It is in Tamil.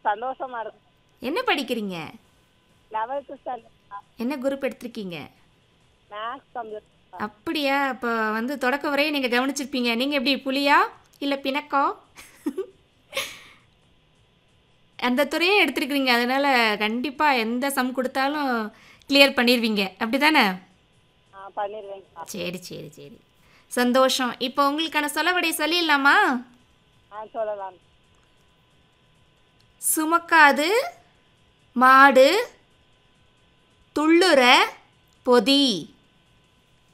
சந்தோஷமா இருக்கு என்ன படிக்கிறீங்க லெவல்த்து ஸ்டாண்டர்ட் என்ன குரூப் எடுத்திருக்கீங்க மேக்ஸ் கம்ப்யூட்டர் அப்படியா இப்போ வந்து தொடக்க வரையே நீங்கள் கவனிச்சிருப்பீங்க நீங்கள் எப்படி புலியா இல்லை பிணக்கோ அந்த துறையே எடுத்திருக்கிறீங்க அதனால் கண்டிப்பாக எந்த சம் கொடுத்தாலும் கிளியர் பண்ணிடுவீங்க அப்படி தானே ஆ பண்ணிடுவேங்கக்கா சரி சரி சரி சந்தோஷம் இப்போ உங்களுக்கான சொலவடை சொல்லிடலாமா ஆ சொல்லலாம் சுமக்காது மாடு துள்ளுற பொதி